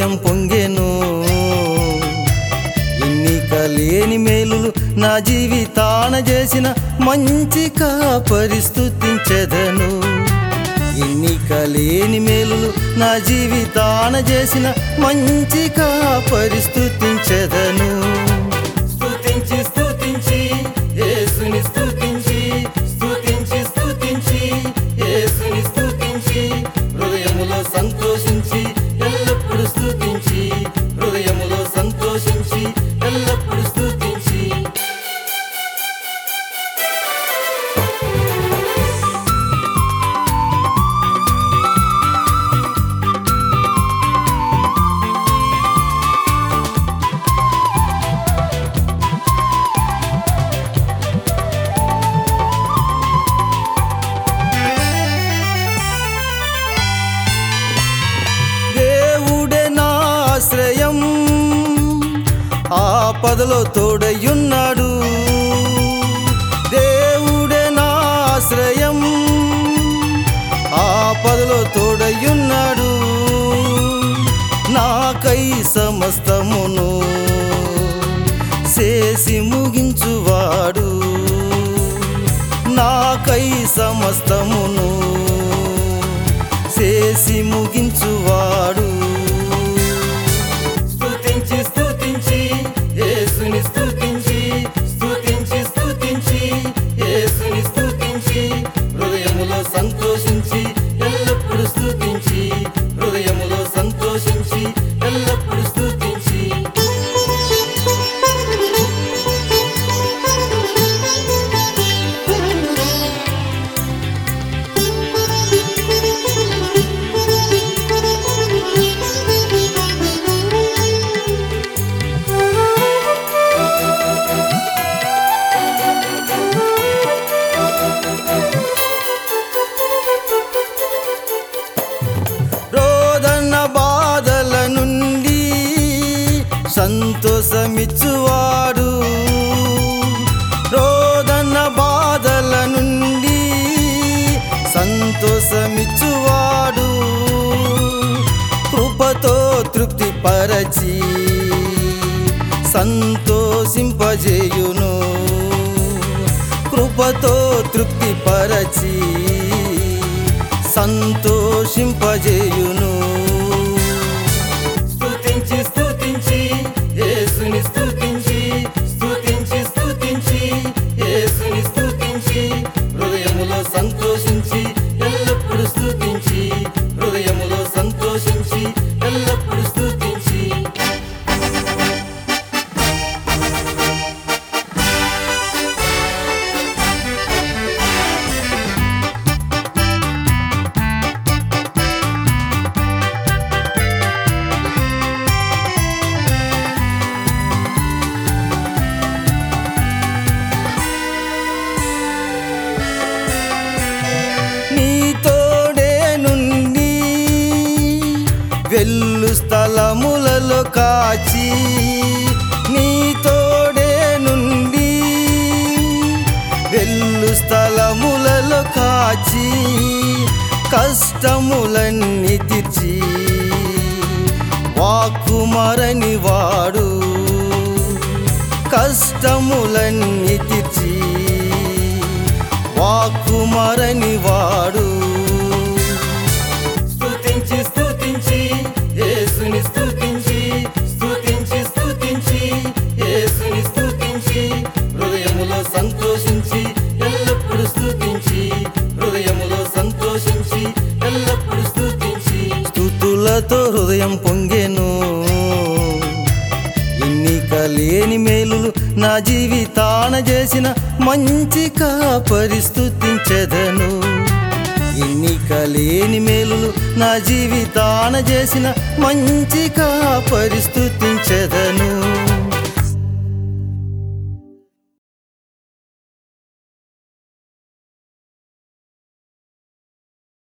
హృదయం పొంగెను ఎన్నిక లేని మేలులు నా జీవితాన చేసిన మంచి పరిస్థుతించెదను ఎన్నిక లేని మేలులు నా జీవితాన చేసిన మంచి పరిస్థుతించెదను స్తుతించి స్తుతించి యేసుని స్తుతించి స్తుతించి స్తుతించి యేసుని స్తుతించి హృదయములో సంతోషించి ఎల్లప్పుడూ స్తుతించి హృదయములో సంతోషించి ఎల్లప్పుడూ స్తుతించి దేవుడే నా ఆశ్రయం ఆపదలో తోడయున్నాడు దేవుడే నా ఆశ్రయం ఆపదలో తోడయున్నాడు నాకై సమస్తమును చేసి ముగించువాడు నాకై సమస్తమును చేసి ముగించువాడు స్తుతించి స్తుతించి యేసుని స్తుతించి స్తుతించి స్తుతించి యేసుని స్తుతించి హృదయములో సంతోషించి ఎల్లప్పుడూ స్తుతించి హృదయములో సంతోషించి ఎల్లప్పుడూ స్తుతించి రోదన బాధల నుండి సంతోషమిచ్చువాడు రోదన బాధల నుండి సంతోషమిచ్చువాడు కృపతో తృప్తి పరచి సంతోషింపజేయును కృపతో తృప్తి పరచి సంతోషింపజేయును స్తుతించి స్తుతించి యేసుని స్తుతించి స్తుతించి స్తుతించి యేసుని స్తుతించి హృదయములో సంతోషించి ఎల్లప్పుడూ స్తుతించి హృదయములో సంతోషించి ఎల్లప్పుడూ స్తుతించి నీ తోడే నుండి వెళ్ళు స్థలములలో కాచి నీ తోడే నుండి వెళ్ళు స్థలములలో కాచి కష్టములన్నీ తీర్చి వాక్కుమరని వాడు కష్టములన్నీ తీర్చి వాక్కుమరని వాడు స్తుతించి స్తుతించి యేసుని స్తుతించి స్తుతించి స్తుతించి యేసుని స్తుతించి హృదయములో సంతోషించి ఎల్లప్పుడూ స్తుతించి హృదయములో సంతోషించి ఎల్లప్పుడూ స్తుతించి స్తుతులతో హృదయం పొంగెను ఎన్నిక లేని మేలులు నా జీవితాన చేసిన మంచి పరిస్థుతించెదను ఎన్నిక లేని మేలులు నా జీవితాన చేసిన మంచి పరిస్థుతించెదను